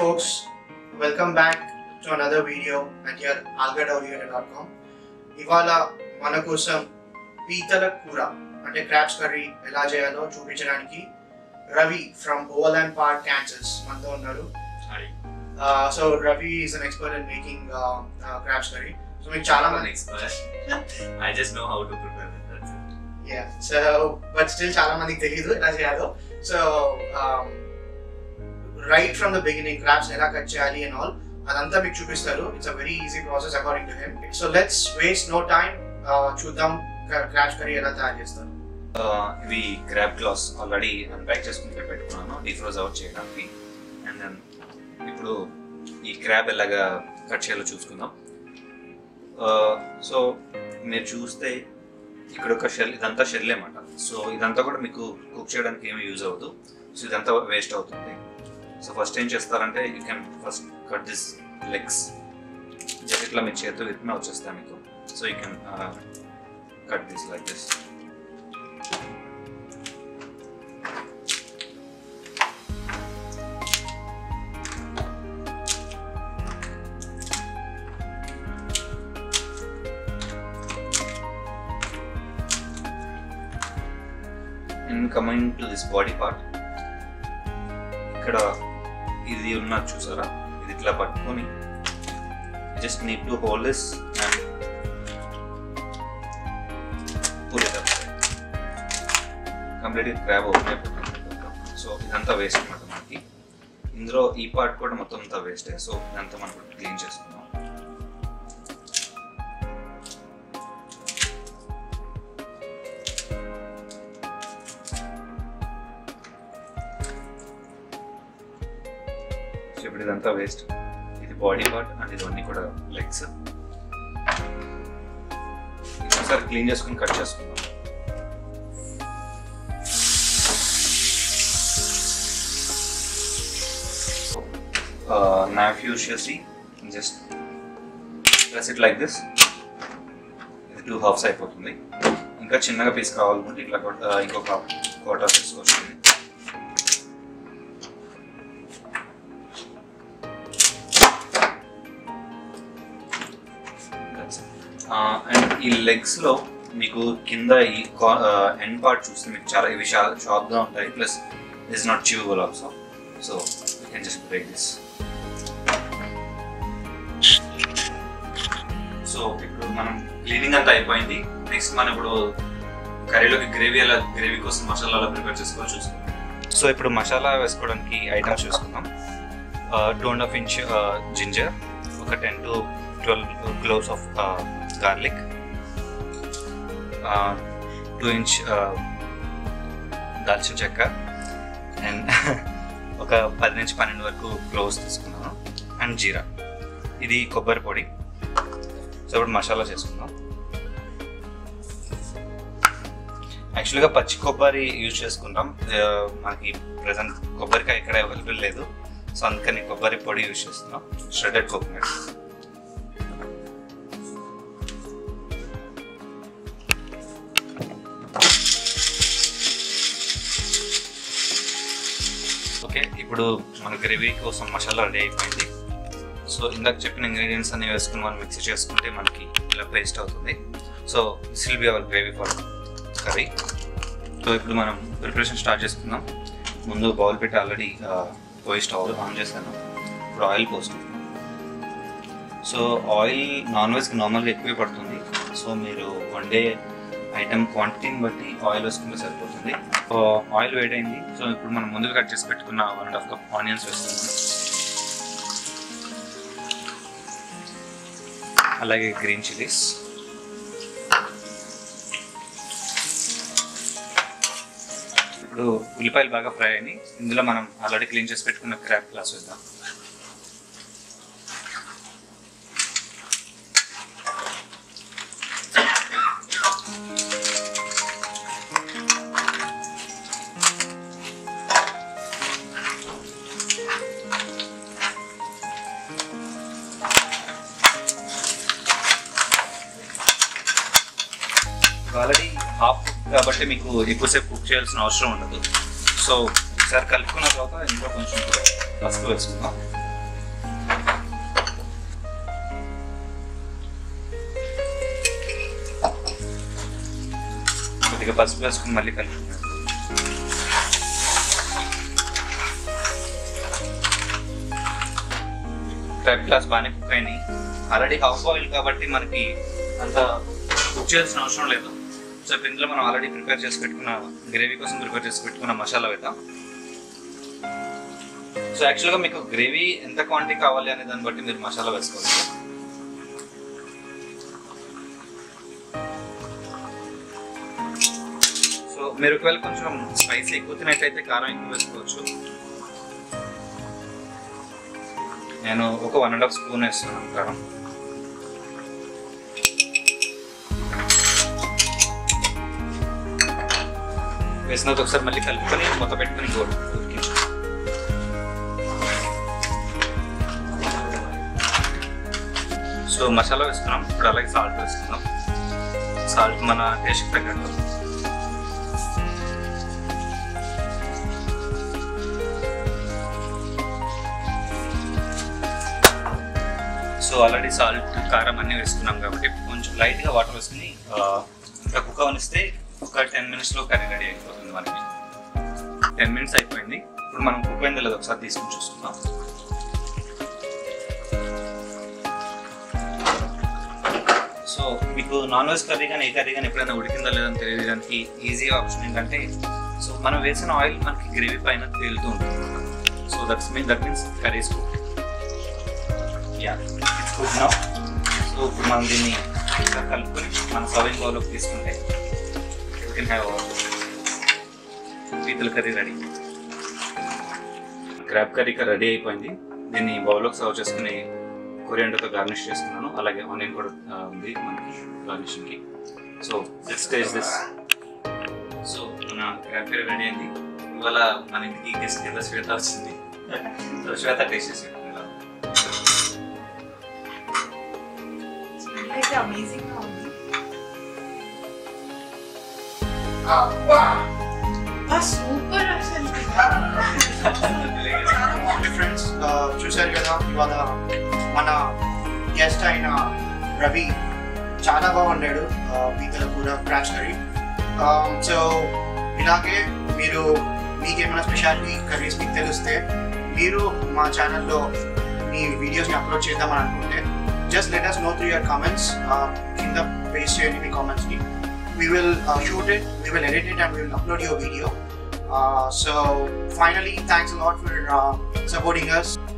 folks, welcome back to another video at your algadoriator.com. ఇవాళ మన కోసం పీతల కూర అంటే క్రాబ్స్ కర్రీ ఎలా చేయాలో చూపించడానికి రవి ఫ్రమ్ ఓవల్ పార్క్ క్యాన్సర్స్ మనతో ఉన్నారు so Ravi is an expert in making crabs curry so మీకు చాలా I'm an మంది expert. I just know how to prepare it. That's it. Yeah so but still చాలా మందికి తెలియదు ఎలా చేయాలో so right from the beginning crabs ఎలా cut చేయాలి అండ్ ఆల్ అదంతా మీకు చూపిస్తారు it's a very easy process according to him so let's waste no time చూద్దాం క్రాబ్స్ కర్రీ ఎలా తయారు చేస్తారు Uh, ఇవి క్రాబ్ క్లాస్ ఆల్రెడీ అన్ప్యాక్ చేసుకుని ఇక్కడ పెట్టుకున్నాను డీఫ్రోజ్ అవుట్ చేయడానికి అండ్ దెన్ ఇప్పుడు ఈ క్రాబ్ ఎలాగా కట్ చేయాలో చూసుకుందాం సో మీరు చూస్తే ఇక్కడ ఒక షెల్ ఇదంతా షెల్ అనమాట సో ఇదంతా కూడా మీకు కుక్ చేయడానికి ఏమి యూజ్ అవ్వదు సో ఇదంతా వేస్ట్ అవుతుంది సో ఫస్ట్ ఏం చేస్తారంటే you can first cut this legs just ఇట్లా మీ చేతితో విత్మే వచ్చేస్తాయి మీకు so you can cut this like this and coming to this body part ఇక్కడ ఇది ఉన్నది చూసారా ఇది ఇట్లా పట్టుకొని just need to hold this and pull it up కంప్లీట్గా క్రాబ్ ఓపెన్ అయిపోతుంది సో ఇదంతా వేస్ట్ అనమాట మనకి ఇందులో ఈ పార్ట్ కూడా మొత్తం అంతా వేస్టే సో ఇదంతా మనం క్లీన్ చేసుకుందాం సో ఇప్పుడు ఇదంతా వేస్ట్ ఇది బాడీ పార్ట్ అండ్ ఇవన్నీ కూడా లెగ్స్ ఒకసారి క్లీన్ చేసుకుని కట్ చేసుకుందాం నైఫ్ యూస్ చేసి just press it like this ఇది టూ హాఫ్స్ అయిపోతుంది ఇంకా చిన్నగా పీస్ కావాలనుకుంటే ఇట్లా కొట్ట- ఆ, ఇంకొక కోటా తీసుకోవచ్చు అండ్ ఈ లెగ్స్ లో మీకు కింద ఈ ఎండ్ పార్ట్ చూస్తే మీకు చాలా ఇవి షార్ప్ గా ఉంటాయి plus is not chewable also so you can just break this so ఇప్పుడు మనం క్లీనింగ్ అంతా అయిపోయింది నెక్స్ట్ మనం ఇప్పుడు కర్రీలోకి గ్రేవీ ఎలా గ్రేవీ కోసం మసాలా ఎలా ప్రిపేర్ చేసుకోవాలో చూసుకుందాం సో ఇప్పుడు మసాలా వేసుకోవడానికి ఐటమ్స్ చూసుకుందాం two and half inch ginger ఒక ten to twelve cloves of garlic two inch దాల్చిన చెక్క అండ్ ఒక పది నుంచి పన్నెండు వరకు క్లోవ్స్ తీసుకున్నాను అండ్ జీరా ఇది కొబ్బరి పొడి సో ఇప్పుడు మసాలా చేసుకుందాం యాక్చువల్గా పచ్చి కొబ్బరి యూజ్ చేసుకుంటాం ఆ, మనకి ప్రజెంట్ కొబ్బరికాయ ఇక్కడ అవైలబుల్ లేదు సో అందుకని కొబ్బరి పొడి యూజ్ చేస్తున్నాం ష్రెడెడ్ కోకోనట్ ఓకే ఇప్పుడు మన గ్రేవీ కోసం మసాలా రెడీ అయిపోయింది సో ఇందాక చెప్పిన ఇంగ్రీడియంట్స్ అన్ని వేసుకుని మనం మిక్స్ చేసుకుంటే మనకి ఇలా పేస్ట్ అవుతుంది so this will be our gravy for curry so ఇప్పుడు మనం ప్రిపరేషన్ స్టార్ట్ చేసుకుందాం ముందు బౌల్ పెట్టి ఆల్రెడీ పోయి స్టవ్ ఆన్ చేశాను ఇప్పుడు ఆయిల్ పోస్తున్నాం సో ఆయిల్ నాన్ వెజ్కి నార్మల్గా ఎక్కువే పడుతుంది సో మీరు వండే ఐటమ్ క్వాంటిటీని బట్టి ఆయిల్ వేసుకుంటే సరిపోతుంది సో ఆయిల్ వేడైంది సో ఇప్పుడు మనం ముందుగా కట్ చేసి పెట్టుకున్న one and half cup onions వేస్తున్నాం అలాగే గ్రీన్ చిల్లీస్ ఇప్పుడు ఉల్లిపాయలు బాగా ఫ్రై అయినాయి ఇందులో మనం ఆల్రెడీ క్లీన్ చేసి పెట్టుకున్న క్రాప్ గ్లాస్ వేద్దాం ఆల్రెడీ హాఫ్ కాబట్టి మీకు ఎక్కువసేపు కుక్ చేయాల్సిన అవసరం ఉండదు సో ఒకసారి కలుపుకున్న తర్వాత ఇందులో కొంచెం పసుపు వేసుకుందాం కొద్దిగా పసుపు వేసుకుని మళ్ళీ కలుపుతున్నాను క్రాబ్ గ్లాస్ బాగానే కుక్ అయినాయి ఆల్రెడీ హాఫ్ బాయిల్ కాబట్టి మనకి అంత కుక్ చేయాల్సిన అవసరం లేదు సో ఇప్పుడు ఇందులో మనం ఆల్రెడీ ప్రిపేర్ చేసి పెట్టుకున్న గ్రేవీ కోసం ప్రిపేర్ చేసి పెట్టుకున్న మసాలా వేద్దాం సో యాక్చువల్గా మీకు గ్రేవీ ఎంత క్వాంటిటీ కావాలి అనే దాన్ని బట్టి మీరు మసాలా వేసుకోవచ్చు సో మీరు ఒకవేళ కొంచెం స్పైసీ ఎక్కువ తినట్టయితే కారం ఎక్కువ వేసుకోవచ్చు నేను ఒక వన్ అండ్ హాఫ్ స్పూన్ వేస్తున్నాను కారం వేసిన తర్వాత ఒకసారి మళ్ళీ కలుపుకొని మూత పెట్టుకొని గోడు ఉడికించు సో మసాలా వేసుకున్నాం ఇప్పుడు అలాగే సాల్ట్ వేసుకుందాం సాల్ట్ మన టేస్ట్ తగ్గట్టు సో ఆల్రెడీ సాల్ట్ కారం అన్నీ వేసుకున్నాం కాబట్టి కొంచెం లైట్గా వాటర్ వేసుకుని ఆ, ఇంకా కుక్ అవనిస్తే ఒక టెన్ మినిట్స్లో కర్రీ రెడీ అయిపోతుంది మనకి టెన్ మినిట్స్ అయిపోయింది ఇప్పుడు మనం కుక్ అయిందో లేదో ఒకసారి తీసుకుని చూసుకుందాం సో మీకు నాన్ వెజ్ కర్రీ కానీ ఏ కర్రీ కానీ ఎప్పుడైనా ఉడికిందా లేదని తెలియడానికి ఈజీ ఆప్షన్ ఏంటంటే సో మనం వేసిన ఆయిల్ మనకి గ్రేవీ పైన తేలుతూ ఉంటుంది so that's mean that means curries cook yeah it's cook now so ఇప్పుడు మనం దీన్ని ఇలా కలుపుకొని మన సర్వింగ్ బౌల్లోకి తీసుకుంటే యూ కెన్ హ్యావ్ పీతల curry ready crab curry ready అయిపోయింది దీన్ని బౌల్లోకి సర్వ్ చేసుకుని కొరియాండర్తో గార్నిష్ చేసుకున్నాను అలాగే ఆనియన్ కూడా ఆ, ఉంది మనకి గార్నిషింగ్కి so let's taste this so మన క్రాబ్ కర్రీ రెడీ అయింది ఇవాళ మన ఇంటికి గెస్ట్ కింద శ్వేత వచ్చింది సో శ్వేత టేస్ట్ చేసి స్మెల్ అయితే అమేజింగ్ గా ఉంది సూపర్ అసలు ఫ్రెండ్స్ చూశారు కదా ఇవాళ మన గెస్ట్ అయిన రవి చాలా బాగున్నాడు పీతల కూర క్రాచ్ కర్రీ సో ఇలాగే మీరు మీకు ఏమైనా స్పెషాలిటీ కర్రీస్ మీకు తెలిస్తే మీరు మా ఛానల్లో మీ వీడియోస్ని అప్లోడ్ చేద్దామని అనుకుంటే just let us know through your comments కింద పేస్ట్ చేయండి మీ కామెంట్స్ని we will uh, shoot it, we will edit it, and we will upload your video. Uh, so, finally, thanks a lot for uh, supporting us.